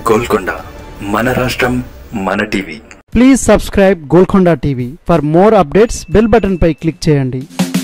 గోల్కొండ మన రాష్ట్రం మన TV please subscribe Golconda TV for more updates bell button పై క్లిక్ చేయండి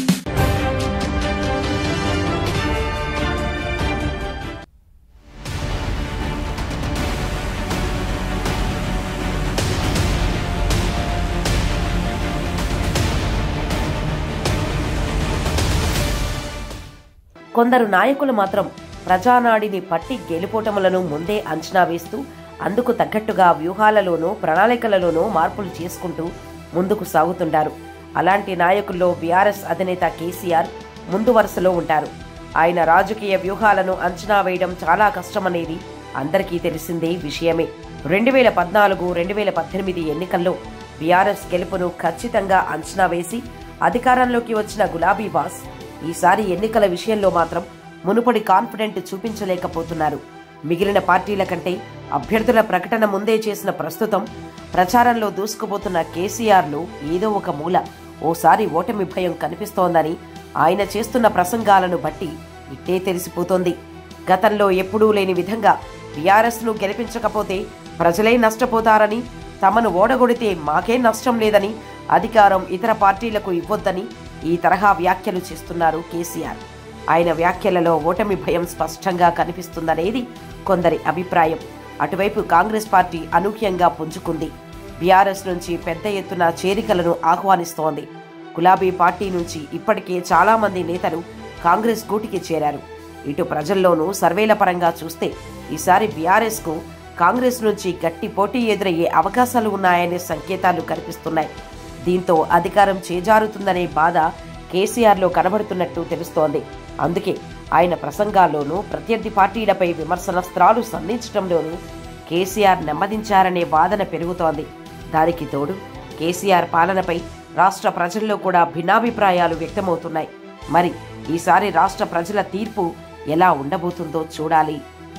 కొందరు నాయకులు మాత్రం ప్రజానాడిని పట్టి గెలుపోటములను ముందే అంచనా వేస్తూ అందుకు తగ్గట్టుగా వ్యూహాలలోనూ ప్రణాళికలలోనూ మార్పులు చేసుకుంటూ ముందుకు సాగుతుంటారు అలాంటి నాయకుల్లో బీఆర్ఎస్ అధినేత కేసీఆర్ ముందు వరుసలో ఉంటారు ఆయన రాజకీయ వ్యూహాలను అంచనా వేయడం చాలా కష్టమనేది అందరికీ తెలిసిందే విషయమే రెండు వేల పద్నాలుగు రెండు వేల పద్దెనిమిది ఎన్నికల్లో బీఆర్ఎస్ గెలుపును ఖచ్చితంగా అంచనా వేసి అధికారంలోకి వచ్చిన గులాబీ బాస్ ఈసారి ఎన్నికల విషయంలో మాత్రం మునుపటి కాన్ఫిడెంట్ చూపించలేకపోతున్నారు మిగిలిన పార్టీల కంటే అభ్యర్థుల ప్రకటన ముందే చేసిన ప్రస్తుతం ప్రచారంలో దూసుకుపోతున్న కేసీఆర్లో ఏదో ఒక మూల ఓసారి ఓటమి భయం కనిపిస్తోందని ఆయన చేస్తున్న ప్రసంగాలను బట్టి ఇట్టే తెలిసిపోతోంది గతంలో ఎప్పుడూ లేని విధంగా బీఆర్ఎస్ను గెలిపించకపోతే ప్రజలే నష్టపోతారని తమను ఓడగొడితే మాకే నష్టం లేదని అధికారం ఇతర పార్టీలకు ఇవ్వొద్దని ఈ తరహా వ్యాఖ్యలు చేస్తున్నారు కేసీఆర్ ఆయన వ్యాఖ్యలలో ఓటమి భయం స్పష్టంగా కనిపిస్తుందనేది కొందరి అభిప్రాయం అటువైపు కాంగ్రెస్ పార్టీ అనూహ్యంగా పుంజుకుంది బీఆర్ఎస్ నుంచి పెద్ద ఎత్తున చేరికలను ఆహ్వానిస్తోంది గులాబీ పార్టీ నుంచి ఇప్పటికే చాలా మంది నేతలు కాంగ్రెస్ గూటికి చేరారు ఇటు ప్రజల్లోనూ సర్వేల పరంగా చూస్తే ఈసారి బీఆర్ఎస్కు కాంగ్రెస్ నుంచి గట్టి పోటీ ఎదురయ్యే అవకాశాలు ఉన్నాయనే సంకేతాలు కనిపిస్తున్నాయి దీంతో అధికారం చేజారుతుందనే బాధ కేసీఆర్లో కనబడుతున్నట్టు తెలుస్తోంది అందుకే ఆయన ప్రసంగాల్లోనూ ప్రత్యర్థి పార్టీలపై విమర్శనాస్త్రాలు సంధించడంలోనూ కేసీఆర్ నెమ్మదించారనే వాదన పెరుగుతోంది దానికి తోడు కేసీఆర్ పాలనపై రాష్ట్ర ప్రజల్లో కూడా భిన్నాభిప్రాయాలు వ్యక్తమవుతున్నాయి మరి ఈసారి రాష్ట్ర ప్రజల తీర్పు ఎలా ఉండబోతుందో చూడాలి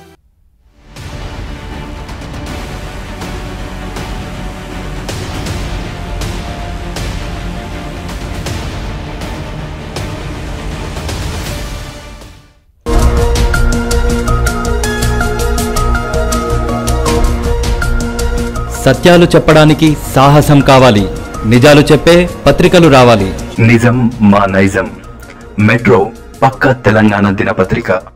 సత్యాలు చెప్పడానికి సాహసం కావాలి నిజాలు చెప్పే పత్రికలు రావాలి నిజం మా నైజం మెట్రో పక్క తెలంగాణ దినపత్రిక